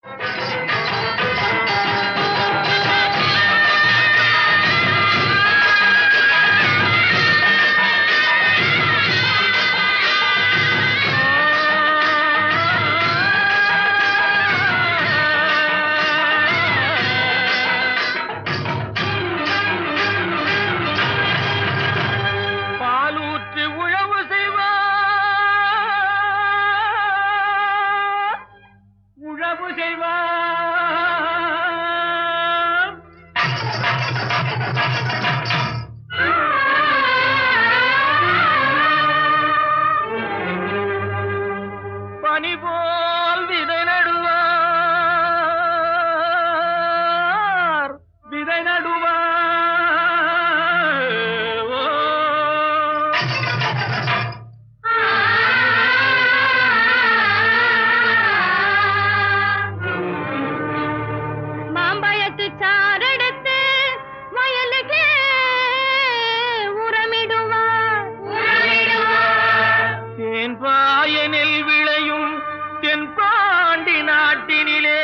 பாலூற்றி உழவு செய்வார் உழவு செய்வார் பனி போல் விதை நடுவார் விதை நடுவார் ஓ. மாம்பழத்து சாரெடுத்து வயலுக்கு உரமிடுவார் தேன்பாய நெல் விளையும் தென்பாண்டி நாட்டினிலே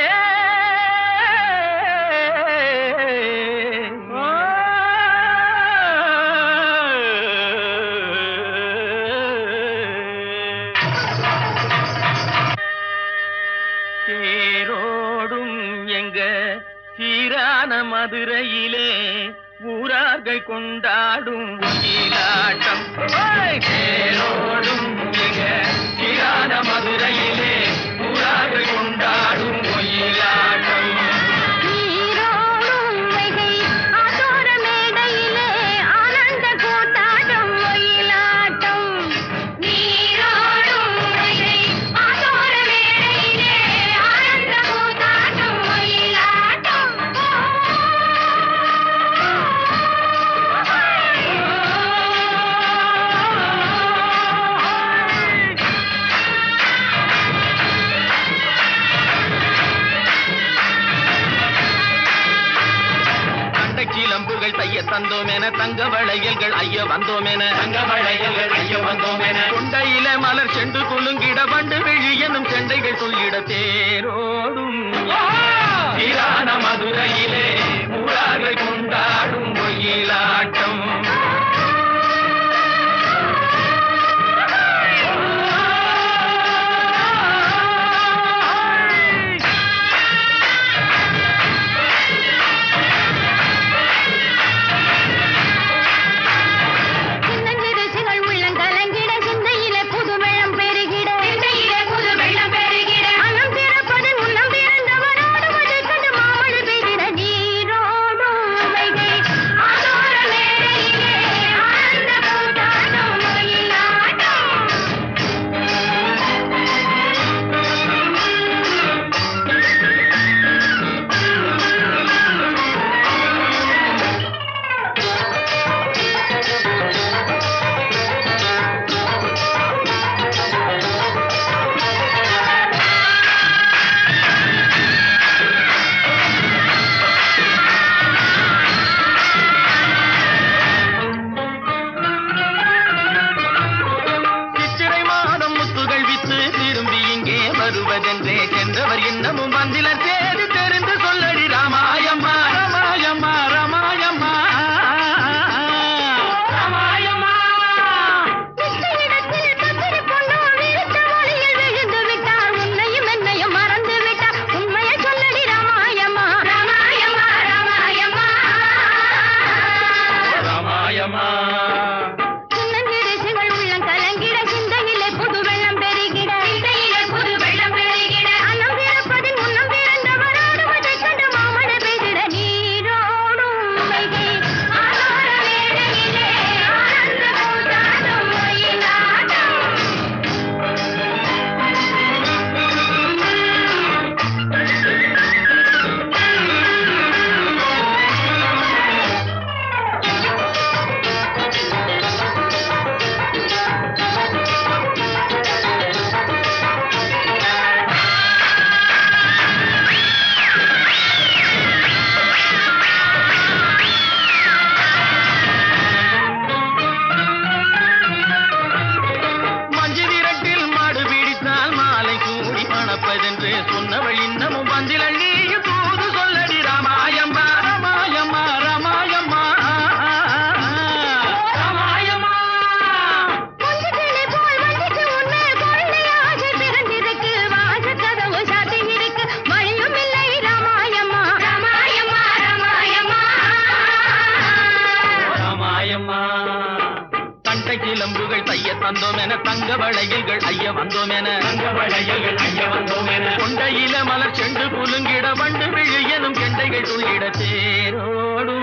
தேரோடும் எங்க சீரான மதுரையிலே ஊரார்கள் கொண்டாடும் ஒயிலாட்டம் ஓய்! தேரோடும் எங்க சீரான மதுரையிலே ஊரார்கள் கொண்டாடும் ஒயிலாட்டம் நீரோடும் வைகை ஆத்தோர மேடையிலே ஆனந்த கூத்தாட்டம் ஒயிலாட்டம் நீரோடும் வைகை ஆத்தோர மேடையிலே ஆனந்த கூத்தாட்டம் ஒயிலாட்டம் தண்டை சிலம்புகள் தைய தந்தோம் என தங்க வளையல்கள் ஐய வந்தோம் என தங்க வளையல்கள் ஐய வந்தோம் என கொண்டையில மலர் செண்டு குலுங்கிட வண்டு விழி எனும் செண்டைகள் சொல்லிட தேரோடும் சீரான மதுரையிலே ஊரார்கள் கொண்டாடும் ஒயிலாட்டம் சின்னஞ்சிறுசுகள் உள்ளங்கலங்கிட சிந்தையிலே புது வெள்ளம் பெருகிட சிந்தையிலே புது வெள்ளம் பெருகிட அன்னம் பிறப்பதன் முன்னம் பிறந்தவரோடு மது கண்டு மாமழை பெய்திட நீரோடும் வைகை ஆதோர மேடையிலே ஆனந்த கூத்தாட்டம் ஒயிலாட்டம் சித்திரை மாதம் முத்துகள் வித்து திரும்பி இங்கே வருவதென்றே சென்றவர் இன்னமும் வந்திலர் தேடி தெரிந்து சொல்லடி ராமாயம்மா ராமாயம்மா ராமாயம்மா ராமாயம்மா நிச்சயிடத்தில் பத்திரி பொண்ணோ விழுத்த வழியில் விழுந்து விட்டார் உன்னையும் என்னையும் மறந்து விட்டார் உண்மையை சொல்லடி ராமாயம்மா ராமாயம்மா ராமாயம்மா ராமாயம்மா சின்னஞ்சிறுசுகள் உள்ளம் கலங்கிட சிந்தையிலே புது வெள்ளம் பெருகிட சிந்தையிலே புது வெள்ளம் பெருகிட அன்னம் பிறப்பதின் முன்னம் பிறந்தவரோடு மதை கண்டு மாமழை சொன்னவள் இன்னமும் வந்தில நீயும் தூது சொல்லடி ராமாயம்மா ராமாயம்மா ராமாயம்மா ராமாயம்மா கொஞ்ச கிளி போல் வந்துச்சு உன்னை கொள்ளையாக பிறந்திருக்கு வாசக்கதவு சாத்தி இருக்கு வழியும் இல்லை ராமாயம்மா ராமாயம்மா ராமாயம்மா ராமாயம்மா தண்டை சிலம்புகள் தைய தந்தோம் என தங்க வளையல்கள் ஐய வந்தோம் என தங்க வளையல்கள் ஐய வந்தோம் என கொண்டையில மலர் செண்டு புலுங்கிட வண்டு விழு எனும் கெண்டைகள் துள்ளிட தேரோடும்